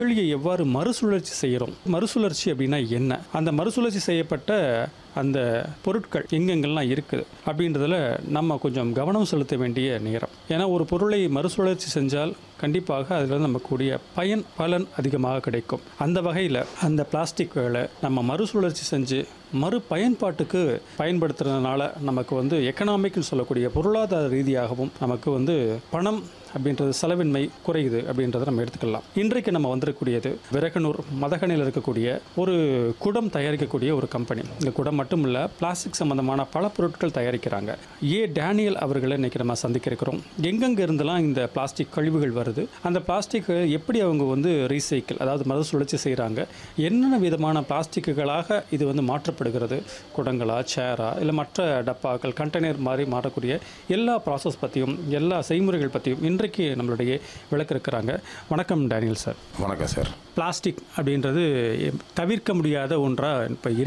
நெகிழியை எவ்வாறு மறுசுழற்சி செய்கிறோம் மறுசுழற்சி அப்படின்னா என்ன அந்த மறுசுழற்சி செய்யப்பட்ட அந்த பொருட்கள் எங்கெங்கெல்லாம் இருக்குது அப்படின்றதுல நம்ம கொஞ்சம் கவனம் செலுத்த வேண்டிய நேரம் ஏன்னா ஒரு பொருளை மறுசுழற்சி செஞ்சால் கண்டிப்பாக அதில் நமக்கு கூடிய பயன் பலன் அதிகமாக கிடைக்கும் அந்த வகையில் அந்த பிளாஸ்டிக்குகளை நம்ம மறுசுழற்சி செஞ்சு மறு பயன்பாட்டுக்கு பயன்படுத்துறதுனால நமக்கு வந்து எக்கனாமிக்னு சொல்லக்கூடிய பொருளாதார ரீதியாகவும் நமக்கு வந்து பணம் அப்படின்றது செலவின்மை குறையுது அப்படின்றத நம்ம எடுத்துக்கலாம் இன்றைக்கு நம்ம வந்திருக்கக்கூடியது விரகனூர் மதகனையில் இருக்கக்கூடிய ஒரு குடம் தயாரிக்கக்கூடிய ஒரு கம்பெனி இந்த குடம் மட்டும் இல்லை பிளாஸ்டிக் சம்பந்தமான பல பொருட்கள் தயாரிக்கிறாங்க ஏ டேனியல் அவர்களை இன்னைக்கு நம்ம சந்திக்க இருக்கிறோம் எங்கெங்க இருந்தெல்லாம் இந்த பிளாஸ்டிக் கழிவுகள் வருது அந்த பிளாஸ்டிக்கை எப்படி அவங்க வந்து ரீசைக்கிள் அதாவது மறுசுழற்சி செய்கிறாங்க என்னென்ன விதமான பிளாஸ்டிக்குகளாக இது வந்து மாற்றப்படுகிறது குடங்களா சேரா இல்லை மற்ற டப்பாக்கள் கண்டெய்னர் மாதிரி மாறக்கூடிய எல்லா ப்ராசஸ் பற்றியும் எல்லா செய்முறைகள் பற்றியும் இன்றைக்கு நம்மளுடைய விளக்க இருக்கிறாங்க வணக்கம் டேனியல் சார் வணக்கம் சார் பிளாஸ்டிக் அப்படின்றது தவிர்க்க முடியாத ஒன்றாக இப்போ